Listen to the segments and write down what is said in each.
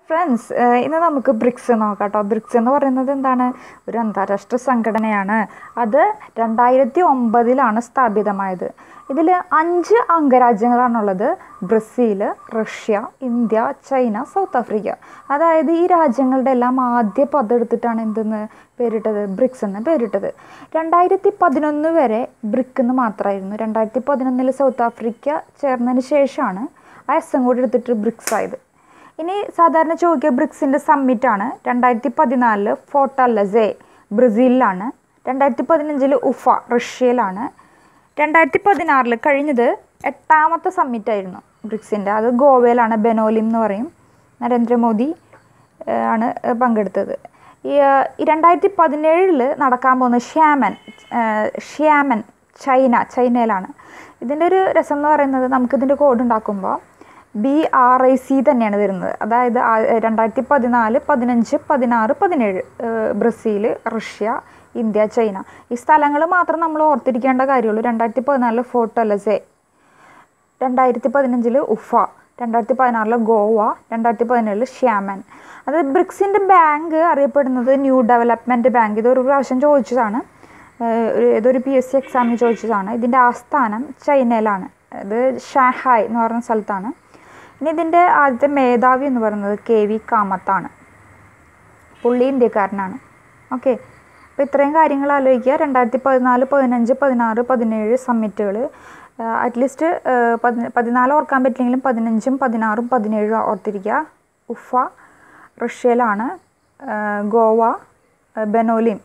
friends ഇന്ന് നമുക്ക് BRICS നോക്കാം കേട്ടോ ബ്രിക്സ് എന്ന് പറയുന്നത് എന്താണ് ഒരു അന്താരാഷ്ട്ര സംഘടനയാണ് അത് രണ്ടായിരത്തി ഒമ്പതിലാണ് സ്ഥാപിതമായത് ഇതിൽ അഞ്ച് അംഗരാജ്യങ്ങളാണുള്ളത് Brazil Russia India China South Africa അതായത് ഈ രാജ്യങ്ങളുടെ എല്ലാം ആദ്യ പദം എടുത്തിട്ടാണ് എന്തെന്ന് പേരിട്ടത് ബ്രിക്സ് എന്ന് പേരിട്ടത് രണ്ടായിരത്തി പതിനൊന്ന് വരെ ബ്രിക്ക് എന്ന് മാത്രമായിരുന്നു രണ്ടായിരത്തി പതിനൊന്നിൽ സൗത്ത് ആഫ്രിക്ക ചേർന്നതിന് ശേഷമാണ് ആ എസ് എം കൂടി എടുത്തിട്ട് ബ്രിക്സ് ആയത് ഇനി സാധാരണ ചോദിക്കുക ബ്രിക്സിൻ്റെ സമ്മിറ്റാണ് രണ്ടായിരത്തി പതിനാലില് ഫോർട്ടല്ലസെ ബ്രസീലിലാണ് രണ്ടായിരത്തി പതിനഞ്ചിൽ ഉഫ റഷ്യയിലാണ് രണ്ടായിരത്തി പതിനാറിൽ കഴിഞ്ഞത് എട്ടാമത്തെ സമ്മിറ്റായിരുന്നു ബ്രിക്സിൻ്റെ അത് ഗോവയിലാണ് ബെനോലിം എന്ന് പറയും നരേന്ദ്രമോദി ഏഹ്, ആണ് പങ്കെടുത്തത് ഈ ഏഹ്, ഈ രണ്ടായിരത്തി പതിനേഴിൽ നടക്കാൻ പോകുന്ന ഷ്യാമൻ ഏഹ്, ഷ്യാമൻ ചൈന ചൈനയിലാണ് ഇതിൻ്റെ ഒരു രസം എന്ന് പറയുന്നത് നമുക്കിതിൻ്റെ കോഡ് ഉണ്ടാക്കുമ്പോൾ ബി ആർ ഐ സി തന്നെയാണ് വരുന്നത് അതായത് ആ- രണ്ടായിരത്തി പതിനാല് പതിനഞ്ച് പതിനാറ് പതിനേഴ് ഏഹ് ബ്രസീൽ റഷ്യ ഇന്ത്യ ചൈന ഈ സ്ഥലങ്ങൾ മാത്രം നമ്മൾ ഓർത്തിരിക്കേണ്ട കാര്യമുള്ളൂ രണ്ടായിരത്തി പതിനാലിൽ ഫോർട്ടലസെ രണ്ടായിരത്തി പതിനഞ്ചിൽ ഉഫ രണ്ടായിരത്തി പതിനാറിൽ ഗോവ രണ്ടായിരത്തി പതിനേഴിൽ ഷ്യാമൻ അത് ബ്രിക്സിൻ്റെ ബാങ്ക് അറിയപ്പെടുന്നത് ന്യൂ ഡെവലപ്മെൻറ്റ് ബാങ്ക് ഇതൊരു പ്രാവശ്യം ചോദിച്ചതാണ് ഏഹ് ഒരു ഏതൊരു പി എസ് സി എക്സാമിന് ചോദിച്ചതാണ് ഇതിൻ്റെ ആസ്ഥാനം ചൈനയിലാണ് ഇത് ഷാഹായ് എന്ന് പറയുന്ന സ്ഥലത്താണ് ഇനി ഇതിൻ്റെ ആദ്യത്തെ മേധാവി എന്ന് പറയുന്നത് കെ വി കാമത്താണ് പുള്ളി ഇന്ത്യക്കാരനാണ് ഓക്കെ അപ്പോൾ ഇത്രയും കാര്യങ്ങൾ ആലോചിക്കുക രണ്ടായിരത്തി പതിനാല് പതിനഞ്ച് പതിനാറ് പതിനേഴ് സമ്മിറ്റുകൾ അറ്റ്ലീസ്റ്റ് പതിനാല് ഓർക്കാൻ പറ്റില്ലെങ്കിലും പതിനഞ്ചും പതിനാറും പതിനേഴും ഓർത്തിരിക്കുക ഉഫ റഷ്യയിലാണ് ആ, ഗോവ ആ, ബെനോലിം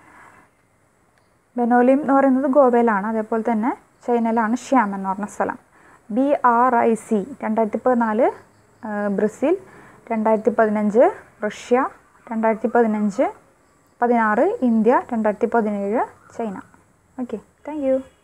ബെനോലിം എന്ന് പറയുന്നത് ഗോവയിലാണ് അതേപോലെ തന്നെ ചൈനയിലാണ് ശ്യാം എന്ന് പറഞ്ഞ സ്ഥലം ബി ആർ ഐ സി രണ്ടായിരത്തി പതിനാല് ബ്രസീൽ രണ്ടായിരത്തി പതിനഞ്ച് റഷ്യ രണ്ടായിരത്തി പതിനഞ്ച് പതിനാറ് ഇന്ത്യ രണ്ടായിരത്തി പതിനേഴ് ചൈന ഓക്കെ താങ്ക് യു